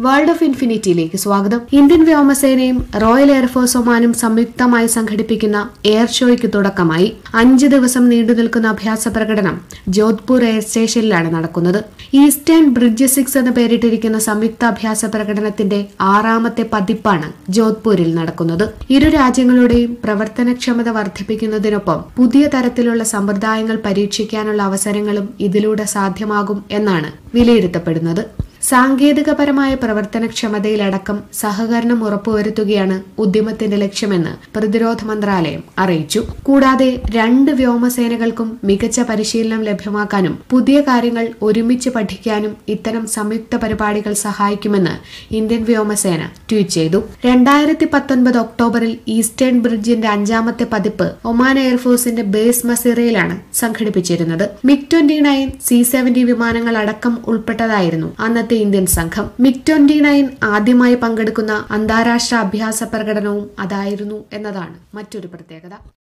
world of ഇൻഫിനിറ്റിയിലേക്ക് സ്വാഗതം Indian വ്യോമസേനയും റോയൽ എയർഫോഴ്സ് ഒമാനും സംയുക്തമായി സംഘടിപ്പിക്കുന്ന എയർ ഷോയ്ക്ക് തുടക്കമായി അഞ്ച് ദിവസം നീണ്ടു നിൽക്കുന്ന അഭ്യാസ പ്രകടനം ജോധ്പൂർ എയർ സ്റ്റേഷനിലാണ് നടക്കുന്നത് ഈസ്റ്റേൺ ബ്രിഡ്ജ് സിക്സ് എന്ന് പേരിട്ടിരിക്കുന്ന സംയുക്ത അഭ്യാസ പ്രകടനത്തിന്റെ ആറാമത്തെ പതിപ്പാണ് ജോധ്പൂരിൽ നടക്കുന്നത് ഇരു രാജ്യങ്ങളുടെയും പ്രവർത്തനക്ഷമത വർദ്ധിപ്പിക്കുന്നതിനൊപ്പം പുതിയ തരത്തിലുള്ള സമ്പ്രദായങ്ങൾ പരീക്ഷിക്കാനുള്ള അവസരങ്ങളും ഇതിലൂടെ സാധ്യമാകും എന്നാണ് വിലയിരുത്തപ്പെടുന്നത് സാങ്കേതികപരമായ പ്രവർത്തനക്ഷമതയിലടക്കം സഹകരണം ഉറപ്പുവരുത്തുകയാണ് ഉദ്യമത്തിന്റെ ലക്ഷ്യമെന്ന് പ്രതിരോധ മന്ത്രാലയം അറിയിച്ചു കൂടാതെ രണ്ട് വ്യോമസേനകൾക്കും മികച്ച പരിശീലനം ലഭ്യമാക്കാനും പുതിയ കാര്യങ്ങൾ ഒരുമിച്ച് പഠിക്കാനും ഇത്തരം സംയുക്ത പരിപാടികൾ സഹായിക്കുമെന്ന് ഇന്ത്യൻ വ്യോമസേന ട്വീറ്റ് ചെയ്തു രണ്ടായിരത്തി പത്തൊൻപത് ഒക്ടോബറിൽ ഈസ്റ്റേൺ ബ്രിഡ്ജിന്റെ അഞ്ചാമത്തെ പതിപ്പ് ഒമാൻ എയർഫോഴ്സിന്റെ ബേസ് മസീറയിലാണ് സംഘടിപ്പിച്ചിരുന്നത് MiG twenty nine C seventy വിമാനങ്ങൾ അടക്കം ഉൾപ്പെട്ടതായിരുന്നു അന്നത്തെ ഇന്ത്യൻ സംഘം മിഗ് ട്വന്റി നയൻ ആദ്യമായി പങ്കെടുക്കുന്ന അന്താരാഷ്ട്ര അഭ്യാസ പ്രകടനവും അതായിരുന്നു എന്നതാണ് മറ്റൊരു പ്രത്യേകത